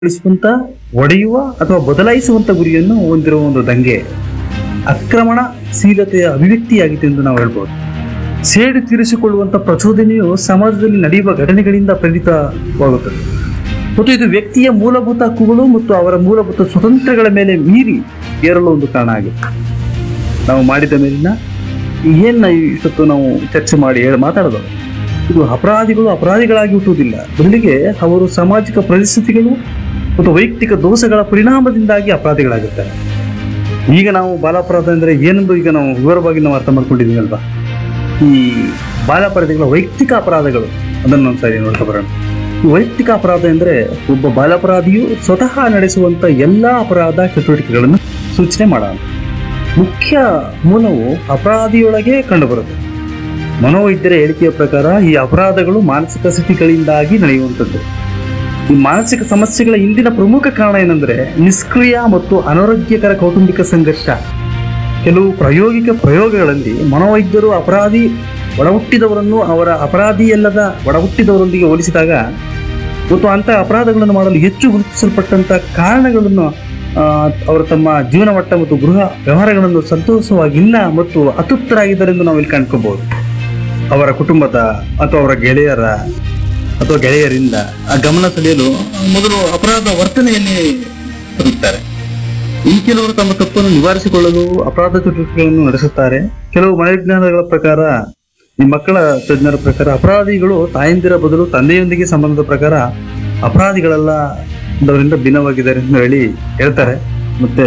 ಉಳಿಸುವಂತ ಒಡೆಯುವ ಅಥವಾ ಬದಲಾಯಿಸುವಂತ ಗುರಿಯನ್ನು ಹೊಂದಿರುವ ಒಂದು ದಂಗೆ ಆಕ್ರಮಣಶೀಲತೆಯ ಅಭಿವ್ಯಕ್ತಿಯಾಗಿದೆ ಎಂದು ನಾವು ಹೇಳ್ಬೋದು ಸೇಡು ತೀರಿಸಿಕೊಳ್ಳುವಂತ ಪ್ರಚೋದನೆಯು ಸಮಾಜದಲ್ಲಿ ನಡೆಯುವ ಘಟನೆಗಳಿಂದ ಪ್ರೇರಿತವಾಗುತ್ತದೆ ಮತ್ತು ಇದು ವ್ಯಕ್ತಿಯ ಮೂಲಭೂತ ಹಕ್ಕುಗಳು ಮತ್ತು ಅವರ ಮೂಲಭೂತ ಸ್ವತಂತ್ರಗಳ ಮೇಲೆ ಮೀರಿ ಏರಲು ಒಂದು ಕಾರಣ ಆಗಿದೆ ನಾವು ಮಾಡಿದ ಮೇಲಿನ ಏನ್ ಇಷ್ಟೊತ್ತು ನಾವು ಚರ್ಚೆ ಮಾಡಿ ಹೇಳಿ ಮಾತಾಡೋದು ಇದು ಅಪರಾಧಿಗಳು ಅಪರಾಧಿಗಳಾಗಿ ಹುಟ್ಟುವುದಿಲ್ಲ ಬದಲಿಗೆ ಅವರು ಸಾಮಾಜಿಕ ಪರಿಸ್ಥಿತಿಗಳು ಮತ್ತು ವೈಯಕ್ತಿಕ ದೋಷಗಳ ಪರಿಣಾಮದಿಂದಾಗಿ ಅಪರಾಧಿಗಳಾಗಿರ್ತಾರೆ ಈಗ ನಾವು ಬಾಲಾಪರಾಧ ಅಂದ್ರೆ ಏನೆಂದು ಈಗ ನಾವು ವಿವರವಾಗಿ ನಾವು ಅರ್ಥ ಮಾಡ್ಕೊಂಡಿದ್ದೀವಿ ಅಲ್ವಾ ಈ ಬಾಲಾಪರಾಧಿಗಳ ವೈಯಕ್ತಿಕ ಅಪರಾಧಗಳು ಅದನ್ನು ಒಂದು ಸಾರಿ ನೋಡ್ತಾ ಬರೋಣ ಈ ವೈಯಕ್ತಿಕ ಅಪರಾಧ ಎಂದರೆ ಒಬ್ಬ ಬಾಲಾಪರಾಧಿಯು ಸ್ವತಃ ನಡೆಸುವಂತ ಎಲ್ಲಾ ಅಪರಾಧ ಚಟುವಟಿಕೆಗಳನ್ನು ಸೂಚನೆ ಮಾಡೋಣ ಮುಖ್ಯ ಮೂಲವು ಅಪರಾಧಿಯೊಳಗೆ ಕಂಡುಬರುತ್ತೆ ಮನೋವೈದ್ಯರ ಹೇಳಿಕೆಯ ಪ್ರಕಾರ ಈ ಅಪರಾಧಗಳು ಮಾನಸಿಕ ಸ್ಥಿತಿಗಳಿಂದಾಗಿ ನಡೆಯುವಂಥದ್ದು ಈ ಮಾನಸಿಕ ಸಮಸ್ಯೆಗಳ ಹಿಂದಿನ ಪ್ರಮುಖ ಕಾರಣ ಏನಂದ್ರೆ ನಿಷ್ಕ್ರಿಯ ಮತ್ತು ಅನಾರೋಗ್ಯಕರ ಕೌಟುಂಬಿಕ ಸಂಘರ್ಷ ಕೆಲವು ಪ್ರಾಯೋಗಿಕ ಪ್ರಯೋಗಗಳಲ್ಲಿ ಮನೋವೈದ್ಯರು ಅಪರಾಧಿ ಒಡಹುಟ್ಟಿದವರನ್ನು ಅವರ ಅಪರಾಧಿಯಲ್ಲದ ಒಡಹುಟ್ಟಿದವರೊಂದಿಗೆ ಹೋಲಿಸಿದಾಗ ಮತ್ತು ಅಂಥ ಅಪರಾಧಗಳನ್ನು ಮಾಡಲು ಹೆಚ್ಚು ಗುರುತಿಸಲ್ಪಟ್ಟಂತ ಕಾರಣಗಳನ್ನು ಆ, ಅವರು ತಮ್ಮ ಜೀವನ ಮಟ್ಟ ಮತ್ತು ಗೃಹ ವ್ಯವಹಾರಗಳನ್ನು ಸಂತೋಷವಾಗಿಲ್ಲ ಮತ್ತು ಅತೃಪ್ತರಾಗಿದ್ದಾರೆ ಎಂದು ನಾವು ಇಲ್ಲಿ ಕಂಡ್ಕೋಬಹುದು ಅವರ ಕುಟುಂಬದ ಅಥವಾ ಅವರ ಗೆಳೆಯರ ಅಥವಾ ಗೆಳೆಯರಿಂದ ಆ ಗಮನ ಸೆಳೆಯಲು ಮೊದಲು ಅಪರಾಧ ವರ್ತನೆಯಲ್ಲಿ ತೊಡಗುತ್ತಾರೆ ಈ ಕೆಲವರು ತಮ್ಮ ತಪ್ಪನ್ನು ನಿವಾರಿಸಿಕೊಳ್ಳಲು ಅಪರಾಧ ಚಟುವಟಿಕೆಗಳನ್ನು ನಡೆಸುತ್ತಾರೆ ಕೆಲವು ಮನೋವಿಜ್ಞಾನಗಳ ಪ್ರಕಾರ ಈ ಮಕ್ಕಳ ತಜ್ಞರ ಪ್ರಕಾರ ಅಪರಾಧಿಗಳು ತಾಯಂದಿರ ಬದಲು ತಂದೆಯೊಂದಿಗೆ ಸಂಬಂಧದ ಪ್ರಕಾರ ಅಪರಾಧಿಗಳೆಲ್ಲ ಅವರಿಂದ ಭಿನ್ನವಾಗಿದ್ದಾರೆ ಎಂದು ಹೇಳಿ ಹೇಳ್ತಾರೆ ಮತ್ತೆ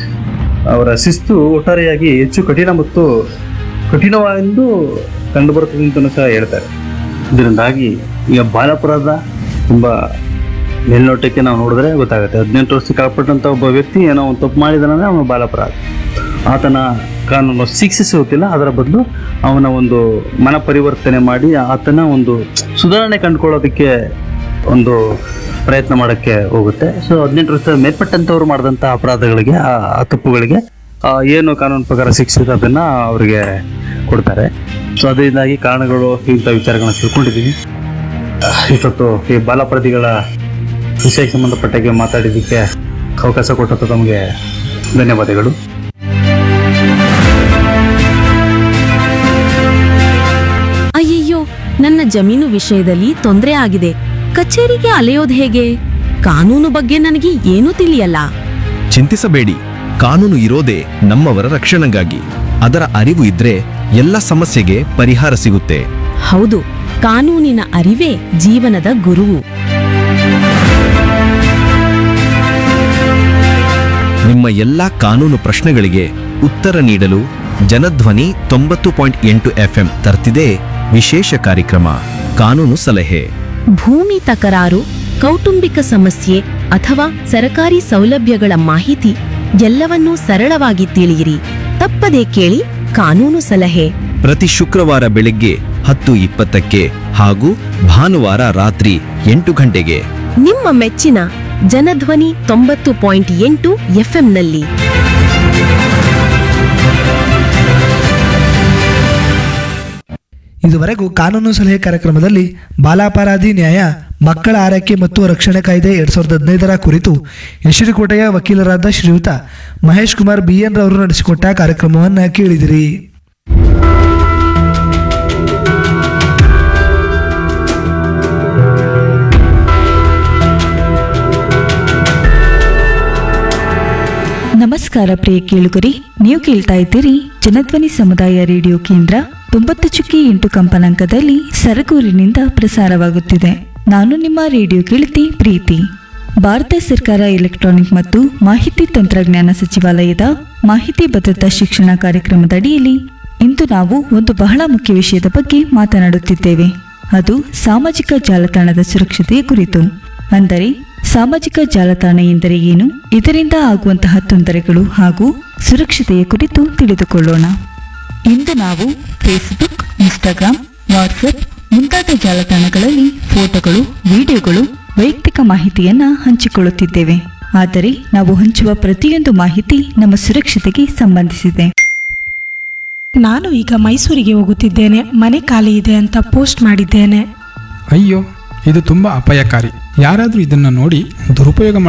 ಅವರ ಶಿಸ್ತು ಒಟ್ಟಾರೆಯಾಗಿ ಹೆಚ್ಚು ಕಠಿಣ ಮತ್ತು ಕಠಿಣವೆಂದು ಕಂಡುಬರುತ್ತದೆ ಅಂತಲೂ ಸಹ ಹೇಳ್ತಾರೆ ಇದರಿಂದಾಗಿ ಈಗ ಬಾಲಾಪರಾಧ ತುಂಬಾ ಮೇಲ್ನೋಟಕ್ಕೆ ನಾವು ನೋಡಿದ್ರೆ ಗೊತ್ತಾಗುತ್ತೆ ಹದಿನೆಂಟು ವರ್ಷಕ್ಕೆ ಕಾಲ್ಪಟ್ಟಂತ ಒಬ್ಬ ವ್ಯಕ್ತಿ ಏನೋ ಒಂದು ತಪ್ಪು ಮಾಡಿದಾನಂದ್ರೆ ಅವನು ಬಾಲಾಪರಾಧ ಆತನ ಕಾನೂನು ಶಿಕ್ಷಿಸುತ್ತಿಲ್ಲ ಅದರ ಬದಲು ಅವನ ಒಂದು ಮನ ಪರಿವರ್ತನೆ ಮಾಡಿ ಆತನ ಒಂದು ಸುಧಾರಣೆ ಕಂಡುಕೊಳ್ಳೋದಕ್ಕೆ ಒಂದು ಪ್ರಯತ್ನ ಮಾಡೋಕ್ಕೆ ಹೋಗುತ್ತೆ ಸೊ ಹದಿನೆಂಟು ವರ್ಷ ಮೇಲ್ಪಟ್ಟಂತವ್ರು ಮಾಡಿದಂಥ ಅಪರಾಧಗಳಿಗೆ ಆ ಆ ತಪ್ಪುಗಳಿಗೆ ಆ, ಏನು ಕಾನೂನು ಪ್ರಕಾರ ಶಿಕ್ಷೆ ಇದೆ ಅದನ್ನ ಅವರಿಗೆ ಕೊಡ್ತಾರೆ ಸೊ ಅದರಿಂದಾಗಿ ಕಾರಣಗಳು ಇಂಥ ವಿಚಾರಗಳನ್ನ ತಿಳ್ಕೊಂಡಿದ್ದೀವಿ ಇಷ್ಟೊತ್ತು ಈ ಬಾಲಾಪರಾಧಿಗಳ ವಿಷಯಕ್ಕೆ ಸಂಬಂಧಪಟ್ಟಾಗೆ ಮಾತಾಡಿದ್ದಕ್ಕೆ ಅವಕಾಶ ಕೊಟ್ಟದ್ದು ತಮಗೆ ಧನ್ಯವಾದಗಳು ಅಯ್ಯಯ್ಯೋ ನನ್ನ ಜಮೀನು ವಿಷಯದಲ್ಲಿ ತೊಂದರೆ ಆಗಿದೆ ಕಚೇರಿಗೆ ಅಲೆಯೋದು ಹೇಗೆ ಕಾನೂನು ಬಗ್ಗೆ ನನಗೆ ಏನೂ ತಿಳಿಯಲ್ಲ ಚಿಂತಿಸಬೇಡಿ ಕಾನೂನು ಇರೋದೇ ನಮ್ಮವರ ರಕ್ಷಣೆಗಾಗಿ ಅದರ ಅರಿವು ಇದ್ರೆ ಎಲ್ಲ ಸಮಸ್ಯೆಗೆ ಪರಿಹಾರ ಸಿಗುತ್ತೆ ಹೌದು ಕಾನೂನಿನ ಅರಿವೇ ಜೀವನದ ಗುರುವು ನಿಮ್ಮ ಎಲ್ಲಾ ಕಾನೂನು ಪ್ರಶ್ನೆಗಳಿಗೆ ಉತ್ತರ ನೀಡಲು ಜನಧ್ವನಿ ತೊಂಬತ್ತು ಪಾಯಿಂಟ್ ಎಂಟು ಎಫ್ಎಂ ತರ್ತಿದೆ ವಿಶೇಷ ಕಾರ್ಯಕ್ರಮ ಕಾನೂನು ಸಲಹೆ ಭೂಮಿ ತಕರಾರು ಕೌಟುಂಬಿಕ ಸಮಸ್ಯೆ ಅಥವಾ ಸರಕಾರಿ ಸೌಲಭ್ಯಗಳ ಮಾಹಿತಿ ಎಲ್ಲವನ್ನೂ ಸರಳವಾಗಿ ತಿಳಿಯಿರಿ ತಪ್ಪದೇ ಕೇಳಿ ಕಾನೂನು ಸಲಹೆ ಪ್ರತಿ ಶುಕ್ರವಾರ ಬೆಳಗ್ಗೆ ಹತ್ತು ಇಪ್ಪತ್ತಕ್ಕೆ ಹಾಗೂ ಭಾನುವಾರ ರಾತ್ರಿ ಎಂಟು ಗಂಟೆಗೆ ನಿಮ್ಮ ಮೆಚ್ಚಿನ ಜನಧ್ವನಿ ತೊಂಬತ್ತು ಪಾಯಿಂಟ್ ಎಂಟು ಎಫ್ಎಂನಲ್ಲಿ ಇದುವರೆಗೂ ಕಾನೂನು ಸಲಹೆ ಕಾರ್ಯಕ್ರಮದಲ್ಲಿ ಬಾಲಾಪರಾಧಿ ನ್ಯಾಯ ಮಕ್ಕಳ ಆರೈಕೆ ಮತ್ತು ರಕ್ಷಣೆ ಕಾಯ್ದೆ ಎರಡ್ ಸಾವಿರದ ಹದಿನೈದರ ಕುರಿತು ಯಶರಿಕೋಟೆಯ ವಕೀಲರಾದ ಶ್ರೀಯುತ ಮಹೇಶ್ ಕುಮಾರ್ ಬಿಎನ್ ರವರು ನಡೆಸಿಕೊಟ್ಟ ಕಾರ್ಯಕ್ರಮವನ್ನು ಕೇಳಿದಿರಿ ನಮಸ್ಕಾರ ಪ್ರಿಯ ಕೇಳುಗರಿ ನೀವು ಕೇಳ್ತಾ ಇದ್ದೀರಿ ಜನಧ್ವನಿ ಸಮುದಾಯ ರೇಡಿಯೋ ಕೇಂದ್ರ ತೊಂಬತ್ತು ಚುಕ್ಕಿ ಎಂಟು ಕಂಪನಾಂಕದಲ್ಲಿ ಸರಗೂರಿನಿಂದ ಪ್ರಸಾರವಾಗುತ್ತಿದೆ ನಾನು ನಿಮ್ಮ ರೇಡಿಯೋ ಕೇಳಿತಿ ಪ್ರೀತಿ ಭಾರತ ಸರ್ಕಾರ ಎಲೆಕ್ಟ್ರಾನಿಕ್ ಮತ್ತು ಮಾಹಿತಿ ತಂತ್ರಜ್ಞಾನ ಸಚಿವಾಲಯದ ಮಾಹಿತಿ ಭದ್ರತಾ ಶಿಕ್ಷಣ ಕಾರ್ಯಕ್ರಮದ ಅಡಿಯಲ್ಲಿ ಇಂದು ನಾವು ಒಂದು ಬಹಳ ಮುಖ್ಯ ವಿಷಯದ ಬಗ್ಗೆ ಮಾತನಾಡುತ್ತಿದ್ದೇವೆ ಅದು ಸಾಮಾಜಿಕ ಜಾಲತಾಣದ ಸುರಕ್ಷತೆಯ ಕುರಿತು ಅಂದರೆ ಸಾಮಾಜಿಕ ಜಾಲತಾಣ ಎಂದರೆ ಏನು ಇದರಿಂದ ಆಗುವಂತಹ ತೊಂದರೆಗಳು ಹಾಗೂ ಸುರಕ್ಷತೆಯ ಕುರಿತು ತಿಳಿದುಕೊಳ್ಳೋಣ ಇಂದು ನಾವು ಫೇಸ್ಬುಕ್ ಇನ್ಸ್ಟಾಗ್ರಾಂ ವಾಟ್ಸಪ್ ಮುಂತಾದ ಜಾಲತಾಣಗಳಲ್ಲಿ ಫೋಟೋಗಳು ವಿಡಿಯೋಗಳು ವೈಯಕ್ತಿಕ ಮಾಹಿತಿಯನ್ನ ಹಂಚಿಕೊಳ್ಳುತ್ತಿದ್ದೇವೆ ಆದರೆ ನಾವು ಹಂಚುವ ಪ್ರತಿಯೊಂದು ಮಾಹಿತಿ ನಮ್ಮ ಸುರಕ್ಷತೆಗೆ ಸಂಬಂಧಿಸಿದೆ ನಾನು ಈಗ ಮೈಸೂರಿಗೆ ಹೋಗುತ್ತಿದ್ದೇನೆ ಮನೆ ಖಾಲಿ ಇದೆ ಅಂತ ಪೋಸ್ಟ್ ಮಾಡಿದ್ದೇನೆ ಅಯ್ಯೋ ಇದು ತುಂಬ ಅಪಾಯಕಾರಿ ಯಾರಾದರೂ ಇದನ್ನು ನೋಡಿ ದುರುಪಯೋಗ